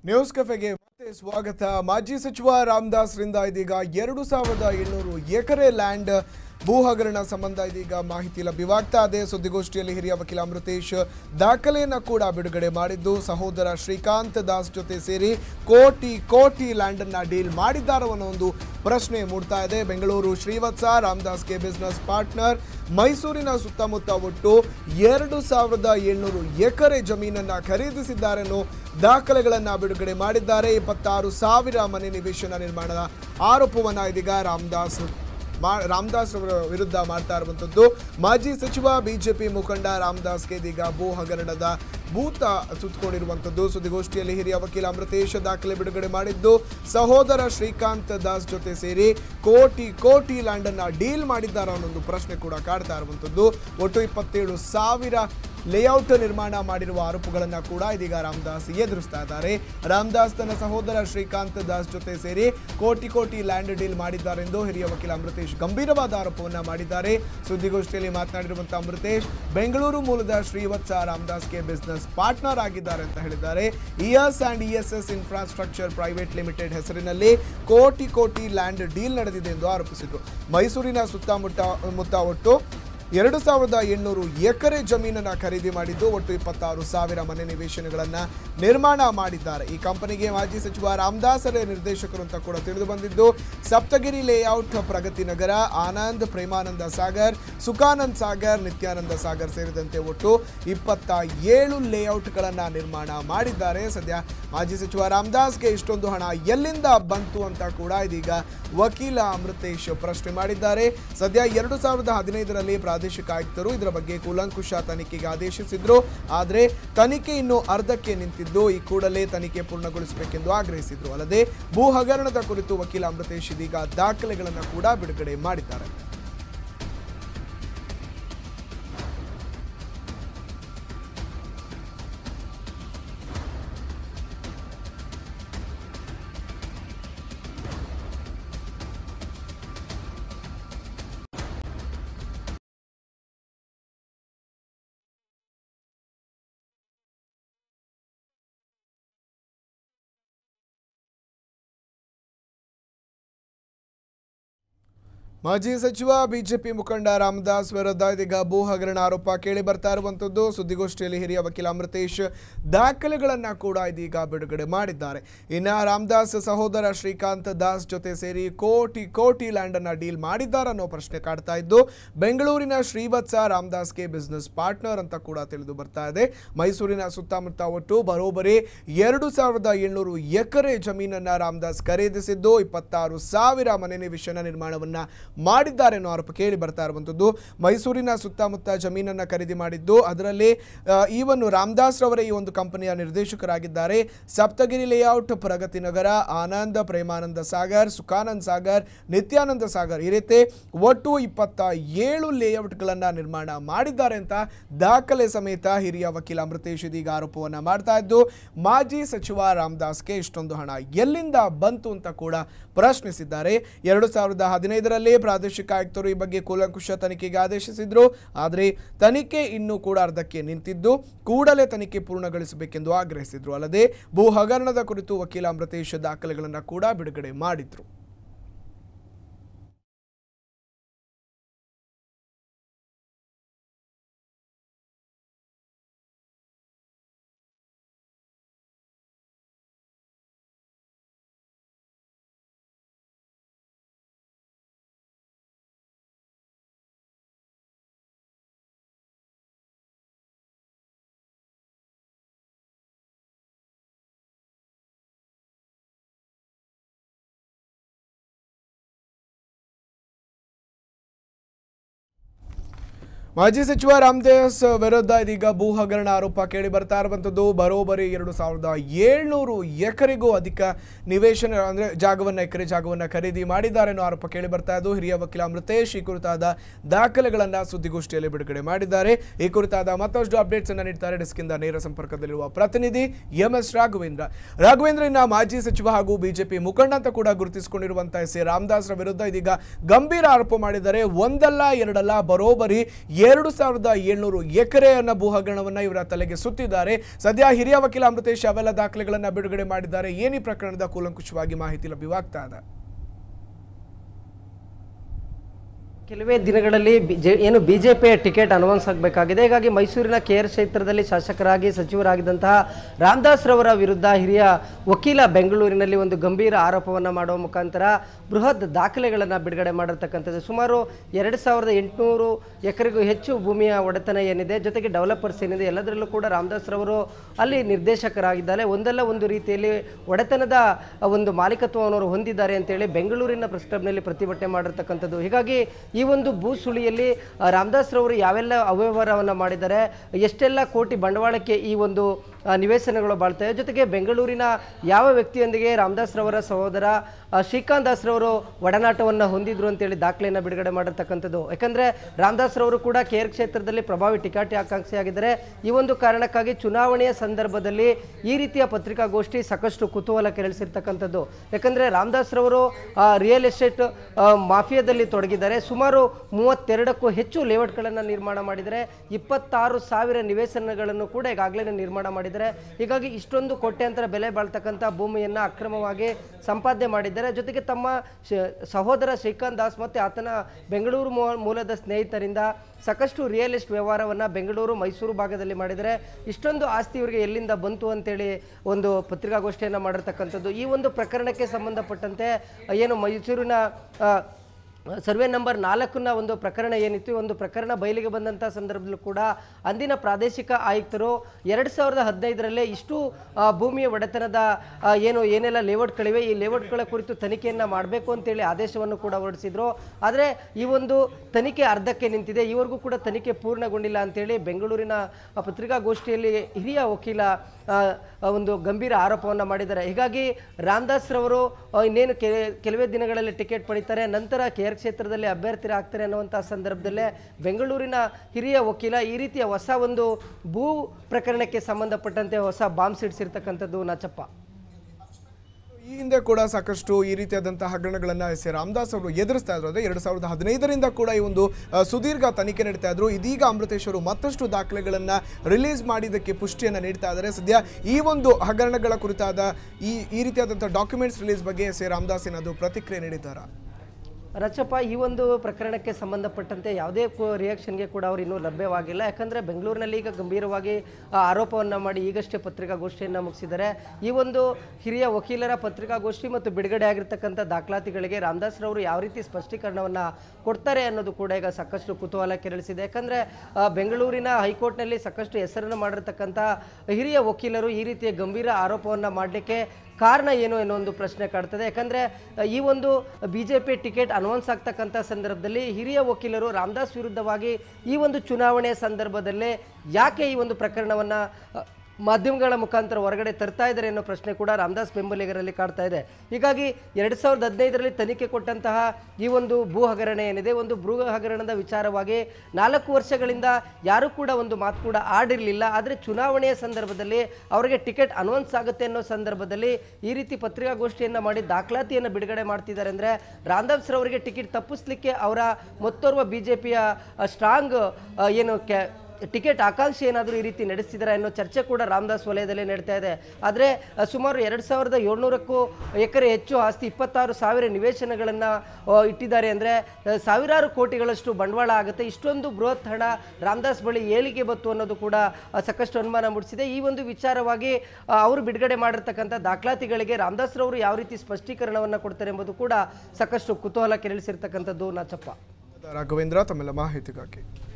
news ಕೆಫೆಗೆ ಮತ್ತೆ ಸ್ವಾಗತ ಮಾಜಿ ಸಚಿವ ರಾಮದಾಸ್ರಿಂದ ಇದೀಗ ಎರಡು ಸಾವಿರದ ಏಳ್ನೂರು ಎಕರೆ ಲ್ಯಾಂಡ್ ಭೂ ಹಗರಣ ಸಂಬಂಧ ಇದೀಗ ಮಾಹಿತಿ ಲಭ್ಯವಾಗ್ತಾ ಇದೆ ಸುದ್ದಿಗೋಷ್ಠಿಯಲ್ಲಿ ಹಿರಿಯ ವಕೀಲ ಅಮೃತೇಶ್ ದಾಖಲೆಯನ್ನ ಕೂಡ ಬಿಡುಗಡೆ ಮಾಡಿದ್ದು ಸಹೋದರ ಶ್ರೀಕಾಂತ್ ದಾಸ್ ಜೊತೆ ಸೇರಿ ಕೋಟಿ ಕೋಟಿ ಲ್ಯಾಂಡ್ ಅನ್ನ ಡೀಲ್ ಮಾಡಿದ್ದಾರೋ ಅನ್ನೋ ಒಂದು ಪ್ರಶ್ನೆ ಮೂಡ್ತಾ ಇದೆ ಬೆಂಗಳೂರು ಶ್ರೀವತ್ಸ ರಾಮದಾಸ್ಗೆ ಬಿಸ್ನೆಸ್ ಪಾರ್ಟ್ನರ್ ಮೈಸೂರಿನ ಸುತ್ತಮುತ್ತ ಒಟ್ಟು ಎರಡು ಸಾವಿರದ ಏಳ್ನೂರು ಎಕರೆ ಜಮೀನನ್ನ ಖರೀದಿಸಿದ್ದಾರೆ ಅನ್ನೋ ದಾಖಲೆಗಳನ್ನ ಬಿಡುಗಡೆ ಮಾಡಿದ್ದಾರೆ ಇಪ್ಪತ್ತಾರು ಸಾವಿರ ಮನೆ ನಿವೇಶನ ನಿರ್ಮಾಣದ ಆರೋಪವನ್ನ ಇದೀಗ ರಾಮದಾಸ್ ಮಾ- ರಾಮದಾಸ್ ಅವರ ವಿರುದ್ಧ ಮಾಡ್ತಾ ಇರುವಂತದ್ದು ಮಾಜಿ ಸಚಿವ ಬಿಜೆಪಿ ಮುಖಂಡ ರಾಮದಾಸ್ಗೆ ಇದೀಗ ಭೂ ಹಗರಣದ ಭೂತ ಸುತ್ತಕೊಂಡಿರುವಂತದ್ದು ಸುದ್ದಿಗೋಷ್ಠಿಯಲ್ಲಿ ಹಿರಿಯ ವಕೀಲ ಅಮೃತೇಶ್ ದಾಖಲೆ ಬಿಡುಗಡೆ ಮಾಡಿದ್ದು ಸಹೋದರ ಶ್ರೀಕಾಂತ್ ದಾಸ್ ಜೊತೆ ಸೇರಿ ಕೋಟಿ ಕೋಟಿ ಲ್ಯಾಂಡ್ ಅನ್ನ ಡೀಲ್ ಮಾಡಿದ್ದಾರ ಅನ್ನೊಂದು ಪ್ರಶ್ನೆ ಕೂಡ ಕಾಡ್ತಾ ಇರುವಂತದ್ದು ಒಟ್ಟು ಇಪ್ಪತ್ತೇಳು ಸಾವಿರ ಲೇಔಟ್ ನಿರ್ಮಾಣ ಮಾಡಿರುವ ಆರೋಪಗಳನ್ನ ಕೂಡ ಇದೀಗ ರಾಮದಾಸ್ ಎದುರಿಸ್ತಾ ಇದ್ದಾರೆ ರಾಮದಾಸ್ ತನ್ನ ಸಹೋದರ ಶ್ರೀಕಾಂತ್ ದಾಸ್ ಜೊತೆ ಸೇರಿ ಕೋಟಿ ಕೋಟಿ ಲ್ಯಾಂಡ್ ಡೀಲ್ ಮಾಡಿದ್ದಾರೆಂದು ಹಿರಿಯ ವಕೀಲ ಅಮೃತೇಶ್ ಗಂಭೀರವಾದ ಆರೋಪವನ್ನ ಮಾಡಿದ್ದಾರೆ ಸುದ್ದಿಗೋಷ್ಠಿಯಲ್ಲಿ ಮಾತನಾಡಿರುವಂತಹ ಅಮೃತೇಶ್ ಬೆಂಗಳೂರು ಮೂಲದ ಶ್ರೀವತ್ಸ ರಾಮದಾಸ್ಗೆ ಬಿಸ್ನೆಸ್ ಪಾರ್ಟ್ನರ್ ಆಗಿದ್ದಾರೆ ಅಂತ ಹೇಳಿದ್ದಾರೆ E S and E S S infrastructure private limited ಹೆಸರಿನಲ್ಲಿ ಕೋಟಿ ಕೋಟಿ ಲ್ಯಾಂಡ್ ಡೀಲ್ ನಡೆದಿದೆ ಎಂದು ಆರೋಪಿಸಿದರು ಮೈಸೂರಿನ ಸುತ್ತಮುತ್ತ ಮುತ್ತ ಒಟ್ಟು ಎರಡು ಸಾವಿರದ ಎಂಟುನೂರು ಎಕರೆ ಜಮೀನನ್ನ ಖರೀದಿ ಮಾಡಿದ್ದು ಒಟ್ಟು ಇಪ್ಪತ್ತಾರು ಸಾವಿರ ಮನೆ ನಿವೇಶನಗಳನ್ನ ನಿರ್ಮಾಣ ಮಾಡಿದ್ದಾರೆ ಈ ಕಂಪನಿಗೆ ಮಾಜಿ ಸಚಿವ ರಾಮದಾಸರೇ ನಿರ್ದೇಶಕರು ಅಂತ ಕೂಡ ತಿಳಿದು ಬಂದಿದ್ದು ಸಪ್ತಗಿರಿ ಲೇಔಟ್ ಪ್ರಗತಿ ನಗರ ಆನಂದ್ ಪ್ರೇಮಾನಂದ ಸಾಗರ್ ಸುಖಾನಂದ್ ಸಾಗರ್ ನಿತ್ಯಾನಂದ ಸಾಗರ್ ಸೇರಿದಂತೆ ಒಟ್ಟು ಇಪ್ಪತ್ತ ಏಳು ಲೇಔಟ್ಗಳನ್ನ ನಿರ್ಮಾಣ ಮಾಡಿದ್ದಾರೆ ಸದ್ಯ ಮಾಜಿ ಸಚಿವ ರಾಮದಾಸ್ಗೆ ಇಷ್ಟೊಂದು ಹಣ ಎಲ್ಲಿಂದ ಬಂತು ಅಂತ ಕೂಡ ಇದೀಗ ವಕೀಲ ಅಮೃತೇಶ್ ಪ್ರಶ್ನೆ ಮಾಡಿದ್ದಾರೆ ಸದ್ಯ ಎರಡು ಸಾವಿರದ ಹದಿನೈದರಲ್ಲಿ ಪ್ರಾದೇಶಿಕ ಆಯುಕ್ತರು ಇದರ ಬಗ್ಗೆ ಕೂಲಂಕುಷ ತನಿಖೆಗೆ ಆದೇಶಿಸಿದ್ರು ಆದರೆ ತನಿಖೆ ಇನ್ನು ಅರ್ಧಕ್ಕೆ ನಿಂತಿದ್ದು ಈ ಕೂಡಲೇ ತನಿಖೆ ಪೂರ್ಣಗೊಳಿಸಬೇಕೆಂದು ಆಗ್ರಹಿಸಿದ್ರು ಅಲ್ಲದೆ ಭೂ ಹಗರಣದ ಕುರಿತು ವಕೀಲ ಅಮೃತೇಶ್ ಇದೀಗ ದಾಖಲೆಗಳನ್ನು ಕೂಡ ಬಿಡುಗಡೆ ಮಾಡಿದ್ದಾರೆ ಮಾಜಿ ಸಚಿವ ಬಿಜೆಪಿ ಮುಖಂಡ ರಾಮದಾಸ್ ವಿರುದ್ಧ ಇದೀಗ ಭೂ ಹಗರಣ ಆರೋಪ ಕೇಳಿ ಬರ್ತಾ ಇರುವಂತದ್ದು ಸುದ್ದಿಗೋಷ್ಠಿಯಲ್ಲಿ ಹಿರಿಯ ವಕೀಲ ಅಮೃತೇಶ್ ದಾಖಲೆಗಳನ್ನ ಕೂಡ ಇದೀಗ ಬಿಡುಗಡೆ ಮಾಡಿದ್ದಾರೆ ಇನ್ನ ರಾಮದಾಸ್ ಸಹೋದರ ಶ್ರೀಕಾಂತ್ ದಾಸ್ ಜೊತೆ ಸೇರಿ ಕೋಟಿ ಕೋಟಿ ಲ್ಯಾಂಡ್ ಅನ್ನ ಡೀಲ್ ಮಾಡಿದ್ದಾರೆ ಅನ್ನೋ ಪ್ರಶ್ನೆ ಕಾಡ್ತಾ ಇದ್ದು ಬೆಂಗಳೂರಿನ ಶ್ರೀವತ್ಸ ರಾಮದಾಸ್ಗೆ ಬಿಸ್ನೆಸ್ ಪಾರ್ಟ್ನರ್ ಅಂತ ಕೂಡ ತಿಳಿದು ಬರ್ತಾ ಇದೆ ಮೈಸೂರಿನ ಸುತ್ತಮುತ್ತ ಒಟ್ಟು ಬರೋಬ್ಬರಿ ಎರಡು ಸಾವಿರದ ಏಳ್ನೂರು ಎಕರೆ ಜಮೀನನ್ನ ರಾಮದಾಸ್ ಖರೀದಿಸಿದ್ದು ಇಪ್ಪತ್ತಾರು ಸಾವಿರ ಮನೆ ನಿವೇಶನ ನಿರ್ಮಾಣವನ್ನ ಮಾಡಿದ್ದಾರೆ ಅನ್ನೋ ಆರೋಪ ಕೇಳಿ ಬರ್ತಾ ಇರುವಂತದ್ದು ಮೈಸೂರಿನ ಸುತ್ತಮುತ್ತ ಜಮೀನನ್ನ ಖರೀದಿ ಮಾಡಿದ್ದು ಅದರಲ್ಲಿ ಈವನ್ ರಾಮದಾಸ್ ರವರೇ ಈ ಒಂದು ಕಂಪನಿಯ ನಿರ್ದೇಶಕರಾಗಿದ್ದಾರೆ ಸಪ್ತಗಿರಿ ಲೇಔಟ್ ಪ್ರಗತಿ ನಗರ ಆನಂದ ಪ್ರೇಮಾನಂದ ಸಾಗರ್ ಸುಖಾನಂದ್ ಸಾಗರ್ ನಿತ್ಯಾನಂದ ಸಾಗರ್ ಈ ರೀತಿ ಒಟ್ಟು ಇಪ್ಪತ್ತ ಏಳು ಲೇಔಟ್ಗಳನ್ನ ನಿರ್ಮಾಣ ಮಾಡಿದ್ದಾರೆ ಅಂತ ದಾಖಲೆ ಸಮೇತ ಹಿರಿಯ ವಕೀಲ ಅಮೃತೇಶ್ ಇದೀಗ ಆರೋಪವನ್ನ ಮಾಡ್ತಾ ಇದ್ದು ಮಾಜಿ ಸಚಿವ ರಾಮದಾಸ್ಗೆ ಇಷ್ಟೊಂದು ಹಣ ಎಲ್ಲಿಂದ ಬಂತು ಅಂತ ಕೂಡ ಪ್ರಶ್ನಿಸಿದ್ದಾರೆ ಎರಡು ಸಾವಿರದ ಹದಿನೈದರಲ್ಲಿ ಪ್ರಾದೇಶಿಕ ಆಯುಕ್ತರು ಈ ಬಗ್ಗೆ ಕೂಲಂಕುಷ ತನಿಖೆಗೆ ಆದೇಶಿಸಿದ್ರು ಆದರೆ ತನಿಖೆ ಇನ್ನೂ ಕೂಡ ಅರ್ಧಕ್ಕೆ ನಿಂತಿದ್ದು ಕೂಡಲೇ ತನಿಖೆ ಪೂರ್ಣಗೊಳಿಸಬೇಕೆಂದು ಆಗ್ರಹಿಸಿದ್ರು ಅಲ್ಲದೆ ಭೂ ಹಗರಣದ ಕುರಿತು ವಕೀಲ ಅಮೃತೇಶ್ ದಾಖಲೆಗಳನ್ನು ಕೂಡ ಬಿಡುಗಡೆ ಮಾಡಿದ್ರು ಮಾಜಿ ಸಚಿವ ರಾಮದಾಸ್ ವಿರುದ್ಧ ಇದೀಗ ಭೂ ಹಗರಣ ಆರೋಪ ಕೇಳಿ ಬರ್ತಾ ಇರುವಂಥದ್ದು ಬರೋಬ್ಬರಿ ಎರಡು ಸಾವಿರದ ಏಳ್ನೂರು ಎಕರೆಗೂ ಅಧಿಕ ನಿವೇಶನ ಅಂದರೆ ಜಾಗವನ್ನು ಎಕರೆ ಜಾಗವನ್ನು ಖರೀದಿ ಮಾಡಿದ್ದಾರೆ ಅನ್ನೋ ಆರೋಪ ಕೇಳಿ ಬರ್ತಾ ಇದ್ದು ಹಿರಿಯ ವಕೀಲ ಅಮೃತೇಶ್ ಈ ಕುರಿತಾದ ದಾಖಲೆಗಳನ್ನು ಸುದ್ದಿಗೋಷ್ಠಿಯಲ್ಲಿ ಬಿಡುಗಡೆ ಮಾಡಿದ್ದಾರೆ ಈ ಕುರಿತಾದ ಮತ್ತಷ್ಟು ಅಪ್ಡೇಟ್ಸ್ ಅನ್ನು ನೀಡ್ತಾರೆ ಡೆಸ್ಕಿಂದ ನೇರ ಸಂಪರ್ಕದಲ್ಲಿರುವ ಪ್ರತಿನಿಧಿ ಎಂ ಎಸ್ ರಾಘವೇಂದ್ರ ರಾಘವೇಂದ್ರ ಇನ್ನ ಮಾಜಿ ಸಚಿವ ಹಾಗೂ ಬಿಜೆಪಿ ಮುಖಂಡ ಅಂತ ಕೂಡ ಗುರುತಿಸಿಕೊಂಡಿರುವಂತಹ ಎಸ್ ಎ ರಾಮದಾಸ್ರ ವಿರುದ್ಧ ಇದೀಗ ಗಂಭೀರ ಆರೋಪ ಮಾಡಿದ್ದಾರೆ ಒಂದಲ್ಲ ಎರಡಲ್ಲ ಬರೋಬ್ಬರಿ ಎರಡು ಸಾವಿರದ ಏಳ್ನೂರು ಎಕರೆಯನ್ನ ಭೂ ಹಗರಣವನ್ನ ಇವರ ತಲೆಗೆ ಸುತ್ತಿದ್ದಾರೆ ಸದ್ಯ ಹಿರಿಯ ವಕೀಲ ಅಮೃತೇಶ್ ಅವೆಲ್ಲ ದಾಖಲೆಗಳನ್ನ ಬಿಡುಗಡೆ ಮಾಡಿದ್ದಾರೆ ಏನಿ ಪ್ರಕರಣದ ಕೂಲಂಕುಷವಾಗಿ ಮಾಹಿತಿ ಲಭ್ಯವಾಗ್ತಾ ಇದೆ ಕೆಲವೇ ದಿನಗಳಲ್ಲಿ ಬಿ- ಜೆ- ಏನು ಬಿಜೆಪಿಯ ಟಿಕೆಟ್ ಅನೌನ್ಸ್ ಆಗಬೇಕಾಗಿದೆ ಹೀಗಾಗಿ ಮೈಸೂರಿನ ಕೆ ಆರ್ ಕ್ಷೇತ್ರದಲ್ಲಿ ಶಾಸಕರಾಗಿ ಸಚಿವರಾಗಿದ್ದಂತಹ ರಾಮದಾಸ್ ರವರ ವಿರುದ್ಧ ಹಿರಿಯ ವಕೀಲ ಬೆಂಗಳೂರಿನಲ್ಲಿ ಒಂದು ಗಂಭೀರ ಆರೋಪವನ್ನು ಮಾಡುವ ಮುಖಾಂತರ ಬೃಹತ್ ದಾಖಲೆಗಳನ್ನು ಬಿಡುಗಡೆ ಮಾಡಿರ್ತಕ್ಕಂಥದ್ದು ಸುಮಾರು ಎರಡು ಸಾವಿರದ ಎಂಟುನೂರು ಎಕರೆಗೂ ಹೆಚ್ಚು ಭೂಮಿಯ ಒಡೆತನ ಏನಿದೆ ಜೊತೆಗೆ ಡೆವಲಪರ್ಸ್ ಏನಿದೆ ಎಲ್ಲದರಲ್ಲೂ ಕೂಡ ರಾಮದಾಸ್ ರವರು ಅಲ್ಲಿ ನಿರ್ದೇಶಕರಾಗಿದ್ದಾರೆ ಒಂದಲ್ಲ ಒಂದು ರೀತಿಯಲ್ಲಿ ಒಡೆತನದ ಒಂದು ಮಾಲೀಕತ್ವವನ್ನು ಅವರು ಹೊಂದಿದ್ದಾರೆ ಅಂತೇಳಿ ಬೆಂಗಳೂರಿನ ಪ್ರೆಸ್ ಕ್ಲಬ್ನಲ್ಲಿ ಪ್ರತಿಭಟನೆ ಮಾಡಿರ್ತಕ್ಕಂಥದ್ದು ಹೀಗಾಗಿ ಈ ಒಂದು ಭೂ ಸುಳಿಯಲ್ಲಿ ಆ, ರಾಮದಾಸ್ ರವರು ಯಾವೆಲ್ಲ ಅವ್ಯವಹಾರವನ್ನು ಮಾಡಿದ್ದಾರೆ ಎಷ್ಟೆಲ್ಲ ಕೋಟಿ ಬಂಡವಾಳಕ್ಕೆ ಈ ಒಂದು ಆ, ನಿವೇಶನಗಳು ಬಾಳ್ತವೆ ಜೊತೆಗೆ ಬೆಂಗಳೂರಿನ ಯಾವ ವ್ಯಕ್ತಿಯೊಂದಿಗೆ ರಾಮದಾಸ್ ರವರ ಸಹೋದರ ಆ, ಶ್ರೀಕಾಂತ್ ದಾಸ್ ರವರು ಒಡನಾಟವನ್ನು ಹೊಂದಿದ್ರು ಅಂತೇಳಿ ದಾಖಲೆಯನ್ನು ಬಿಡುಗಡೆ ಮಾಡಿರ್ತಕ್ಕಂಥದ್ದು ಯಾಕಂದ್ರೆ ರಾಮದಾಸ್ ರವರು ಕೂಡ ಕೇರ್ ಕ್ಷೇತ್ರದಲ್ಲಿ ಪ್ರಭಾವಿ ಟಿಕಾಟಿ ಆಕಾಂಕ್ಷಿಯಾಗಿದ್ದಾರೆ ಈ ಒಂದು ಕಾರಣಕ್ಕಾಗಿ ಚುನಾವಣೆಯ ಸಂದರ್ಭದಲ್ಲಿ ಈ ರೀತಿಯ ಪತ್ರಿಕಾಗೋಷ್ಠಿ ಸಾಕಷ್ಟು ಕುತೂಹಲ ಕೆರಳಿಸಿರ್ತಕ್ಕಂಥದ್ದು ಯಾಕಂದ್ರೆ ರಾಮದಾಸ್ ರವರು ಆ, ರಿಯಲ್ ಎಸ್ಟೇಟ್ ಆ, ಮಾಫಿಯಾದಲ್ಲಿ ತೊಡಗಿದ್ದಾರೆ ಸುಮಾರು ಮೂವತ್ತೆರಡಕ್ಕೂ ಹೆಚ್ಚು ಲೇಔಟ್ಗಳನ್ನು ನಿರ್ಮಾಣ ಮಾಡಿದರೆ ಇಪ್ಪತ್ತಾರು ಸಾವಿರ ನಿವೇಶನಗಳನ್ನು ಕೂಡ ಈಗಾಗಲೇ ನಿರ್ಮಾಣ ಮಾಡಿದ್ದಾರೆ ಹೀಗಾಗಿ ಇಷ್ಟೊಂದು ಕೋಟ್ಯಾಂತರ ಬೆಲೆ ಬಾಳ್ತಕ್ಕಂಥ ಭೂಮಿಯನ್ನು ಅಕ್ರಮವಾಗಿ ಸಂಪಾದನೆ ಮಾಡಿದ್ದಾರೆ ಜೊತೆಗೆ ತಮ್ಮ ಶ- ಸಹೋದರ ಶ್ರೀಕಾಂತ್ ದಾಸ್ ಮತ್ತು ಆತನ ಬೆಂಗಳೂರು ಮೂ- ಮೂಲದ ಸ್ನೇಹಿತರಿಂದ ಸಾಕಷ್ಟು ರಿಯಲ್ ಎಸ್ಟೇಟ್ ವ್ಯವಹಾರವನ್ನು ಬೆಂಗಳೂರು ಮೈಸೂರು ಭಾಗದಲ್ಲಿ ಮಾಡಿದರೆ ಇಷ್ಟೊಂದು ಆಸ್ತಿ ಇವರಿಗೆ ಎಲ್ಲಿಂದ ಬಂತು ಅಂತೇಳಿ ಒಂದು ಪತ್ರಿಕಾಗೋಷ್ಠಿಯನ್ನು ಮಾಡಿರ್ತಕ್ಕಂಥದ್ದು ಈ ಒಂದು ಪ್ರಕರಣಕ್ಕೆ ಸಂಬಂಧಪಟ್ಟಂತೆ ಏನು ಮೈಸೂರಿನ ಆ, ಸರ್ವೆ ನಂಬರ್ ನಾಲ್ಕನ ಒಂದು ಪ್ರಕರಣ ಏನಿತ್ತು ಈ ಒಂದು ಪ್ರಕರಣ ಬಯಲಿಗೆ ಬಂದಂಥ ಸಂದರ್ಭದಲ್ಲೂ ಕೂಡ ಅಂದಿನ ಪ್ರಾದೇಶಿಕ ಆಯುಕ್ತರು ಎರಡು ಸಾವಿರದ ಹದಿನೈದರಲ್ಲೇ ಇಷ್ಟು ಆ, ಭೂಮಿಯ ಒಡೆತನದ ಆ, ಏನು ಏನೆಲ್ಲ ಲೇಔಟ್ಗಳಿವೆ ಈ ಲೇಔಟ್ಗಳ ಕುರಿತು ತನಿಖೆಯನ್ನು ಮಾಡಬೇಕು ಅಂತೇಳಿ ಆದೇಶವನ್ನು ಕೂಡ ಹೊರಡಿಸಿದ್ರು ಆದರೆ ಈ ಒಂದು ತನಿಖೆ ಅರ್ಧಕ್ಕೆ ನಿಂತಿದೆ ಈವರೆಗೂ ಕೂಡ ತನಿಖೆ ಪೂರ್ಣಗೊಂಡಿಲ್ಲ ಅಂತೇಳಿ ಬೆಂಗಳೂರಿನ ಆ, ಪತ್ರಿಕಾಗೋಷ್ಠಿಯಲ್ಲಿ ಹಿರಿಯ ವಕೀಲ ಆ, ಆ, ಒಂದು ಗಂಭೀರ ಆರೋಪವನ್ನು ಮಾಡಿದ್ದಾರೆ ಹೀಗಾಗಿ ರಾಮದಾಸ್ ರವರು ಆ, ಇನ್ನೇನು ಕೆ ಕೆಲವೇ ದಿನಗಳಲ್ಲಿ ಟಿಕೆಟ್ ಪಡಿತಾರೆ ನಂತರ ಕೆ ಆರ್ ಕ್ಷೇತ್ರದಲ್ಲಿ ಅಭ್ಯರ್ಥಿರಾಗ್ತಾರೆ ಅನ್ನುವಂಥ ಸಂದರ್ಭದಲ್ಲೇ ಬೆಂಗಳೂರಿನ ಹಿರಿಯ ವಕೀಲ ಈ ರೀತಿಯ ಹೊಸ ಒಂದು ಭೂ ಪ್ರಕರಣಕ್ಕೆ ಸಂಬಂಧಪಟ್ಟಂತೆ ಹೊಸ ಬಾಂಬ್ ಸಿಡಿಸಿರ್ತಕ್ಕಂಥದ್ದು ನಾಚಪ್ಪ ಈ ಹಿಂದೆ ಕೂಡ ಸಾಕಷ್ಟು ಈ ರೀತಿಯಾದಂತಹ ಹಗರಣಗಳನ್ನ ಎಸ್ ಎ ರಾಮದಾಸ್ ಅವರು ಎದುರಿಸ್ತಾ ಇದ್ರು ಅಂದ್ರೆ ಎರಡು ಸಾವಿರದ ಹದಿನೈದರಿಂದ ಕೂಡ ಈ ಒಂದು ಆ, ಸುದೀರ್ಘ ತನಿಖೆ ನಡೀತಾ ಇದ್ರು ಇದೀಗ ಅಮೃತೇಶ್ ಅವರು ಮತ್ತಷ್ಟು ದಾಖಲೆಗಳನ್ನ ರಿಲೀಸ್ ಮಾಡಿದ್ದಕ್ಕೆ ಪುಷ್ಟಿಯನ್ನ ನೀಡ್ತಾ ಇದ್ದಾರೆ ಸದ್ಯ ಈ ಒಂದು ಹಗರಣಗಳ ಕುರಿತಾದ ಈ ಈ ರೀತಿಯಾದಂತಹ ಡಾಕ್ಯುಮೆಂಟ್ಸ್ ರಿಲೀಸ್ ಬಗ್ಗೆ ಎಸ್ ಎ ರಾಮದಾಸ್ ಏನಾದ್ರು ಪ್ರತಿಕ್ರಿಯೆ ನೀಡಿದ್ದಾರಾ ರಚಪ್ಪ ಈ ಒಂದು ಪ್ರಕರಣಕ್ಕೆ ಸಂಬಂಧಪಟ್ಟಂತೆ ಯಾವುದೇ ರಿಯಾಕ್ಷನ್ಗೆ ಕೂಡ ಅವರು ಇನ್ನೂ ಲಭ್ಯವಾಗಿಲ್ಲ ಯಾಕಂದರೆ ಬೆಂಗಳೂರಿನಲ್ಲಿ ಈಗ ಗಂಭೀರವಾಗಿ ಆ, ಆರೋಪವನ್ನು ಮಾಡಿ ಈಗಷ್ಟೇ ಪತ್ರಿಕಾಗೋಷ್ಠಿಯನ್ನು ಮುಗಿಸಿದ್ದಾರೆ ಈ ಒಂದು ಹಿರಿಯ ವಕೀಲರ ಪತ್ರಿಕಾಗೋಷ್ಠಿ ಮತ್ತು ಬಿಡುಗಡೆ ಆಗಿರ್ತಕ್ಕಂಥ ದಾಖಲಾತಿಗಳಿಗೆ ರಾಮದಾಸ್ ರವರು ಯಾವ ರೀತಿ ಸ್ಪಷ್ಟೀಕರಣವನ್ನು ಕೊಡ್ತಾರೆ ಅನ್ನೋದು ಕೂಡ ಈಗ ಸಾಕಷ್ಟು ಕುತೂಹಲ ಕೆರಳಿಸಿದೆ ಯಾಕಂದರೆ ಬೆಂಗಳೂರಿನ ಹೈಕೋರ್ಟ್ನಲ್ಲಿ ಸಾಕಷ್ಟು ಹೆಸರನ್ನು ಮಾಡಿರ್ತಕ್ಕಂಥ ಹಿರಿಯ ವಕೀಲರು ಈ ರೀತಿಯ ಗಂಭೀರ ಆರೋಪವನ್ನು ಮಾಡಲಿಕ್ಕೆ ಕಾರಣ ಏನು ಅನ್ನೋ ಒಂದು ಪ್ರಶ್ನೆ ಕಾಡ್ತದೆ ಯಾಕಂದರೆ ಈ ಒಂದು B J P ticket announce ಆಗ್ತಕ್ಕಂಥ ಸಂದರ್ಭದಲ್ಲಿ ಹಿರಿಯ ವಕೀಲರು ರಾಮದಾಸ್ ವಿರುದ್ಧವಾಗಿ ಈ ಒಂದು ಚುನಾವಣೆಯ ಸಂದರ್ಭದಲ್ಲೇ ಯಾಕೆ ಈ ಒಂದು ಪ್ರಕರಣವನ್ನು ಮಾಧ್ಯಮಗಳ ಮುಖಾಂತರ ಹೊರಗಡೆ ತರ್ತಾ ಇದ್ದಾರೆ ಅನ್ನೋ ಪ್ರಶ್ನೆ ಕೂಡ ರಾಮದಾಸ್ ಬೆಂಬಲಿಗರಲ್ಲಿ ಕಾಡ್ತಾ ಇದೆ ಹೀಗಾಗಿ ಎರಡು ಸಾವಿರದ ಹದಿನೈದರಲ್ಲಿ ತನಿಖೆ ಕೊಟ್ಟಂತಹ ಈ ಒಂದು ಭೂ ಹಗರಣ ಏನಿದೆ ಒಂದು ಭೂ ಹಗರಣದ ವಿಚಾರವಾಗಿ ನಾಲ್ಕು ವರ್ಷಗಳಿಂದ ಯಾರೂ ಕೂಡ ಒಂದು ಮಾತು ಕೂಡ ಆಡಿರಲಿಲ್ಲ ಆದರೆ ಚುನಾವಣೆಯ ಸಂದರ್ಭದಲ್ಲಿ ಅವರಿಗೆ ಟಿಕೆಟ್ ಅನೌನ್ಸ್ ಆಗುತ್ತೆ ಅನ್ನೋ ಸಂದರ್ಭದಲ್ಲಿ ಈ ರೀತಿ ಪತ್ರಿಕಾಗೋಷ್ಠಿಯನ್ನು ಮಾಡಿ ದಾಖಲಾತಿಯನ್ನು ಬಿಡುಗಡೆ ಮಾಡ್ತಿದ್ದಾರೆ ಅಂದರೆ ರಾಮದಾಸ್ ರವರಿಗೆ ಟಿಕೆಟ್ ತಪ್ಪಿಸ್ಲಿಕ್ಕೆ ಅವರ ಮತ್ತೋರ್ವ ಬಿ ಜೆ ಪಿಯ ಸ್ಟ್ರಾಂಗ್ ಏನು ಕ್ಯಾ ಟಿಕೆಟ್ ಆಕಾಂಕ್ಷಿ ಏನಾದರೂ ಈ ರೀತಿ ನಡೆಸ್ತಿದ್ದಾರೆ ಅನ್ನೋ ಚರ್ಚೆ ಕೂಡ ರಾಮದಾಸ್ ವಲಯದಲ್ಲಿ ನಡೀತಾ ಇದೆ ಆದರೆ ಅಹ್, ಸುಮಾರು ಎರಡು ಸಾವಿರದ ಏಳ್ನೂರಕ್ಕೂ ಎಕರೆ ಹೆಚ್ಚು ಆಸ್ತಿ ಇಪ್ಪತ್ತಾರು ಸಾವಿರ ನಿವೇಶನಗಳನ್ನು ಇಟ್ಟಿದ್ದಾರೆ ಅಂದರೆ ಸಾವಿರಾರು ಕೋಟಿಗಳಷ್ಟು ಬಂಡವಾಳ ಆಗುತ್ತೆ ಇಷ್ಟೊಂದು ಬೃಹತ್ ಹಣ ರಾಮದಾಸ್ ಬಳಿ ಏಳಿಗೆ ಬತ್ತು ಅನ್ನೋದು ಕೂಡ ಅಹ್, ಸಾಕಷ್ಟು ಅನುಮಾನ ಮೂಡಿಸಿದೆ ಈ ಒಂದು ವಿಚಾರವಾಗಿ ಅಹ್, ಅವರು ಬಿಡುಗಡೆ ಮಾಡಿರ್ತಕ್ಕಂಥ ದಾಖಲಾತಿಗಳಿಗೆ ರಾಮದಾಸ್ ರವರು ಯಾವ ರೀತಿ ಸ್ಪಷ್ಟೀಕರಣವನ್ನು ಕೊಡ್ತಾರೆ ಎಂಬುದು ಕೂಡ ಸಾಕಷ್ಟು ಕುತೂಹಲ ಕೆರಳಿಸಿರ್ತಕ್ಕಂಥದ್ದು ನಾಚಪ್ಪ ರಾಘವೇಂದ್ರ ತಮ್ಮೆಲ್ಲ ಮಾಹಿತಿಗಾಗಿ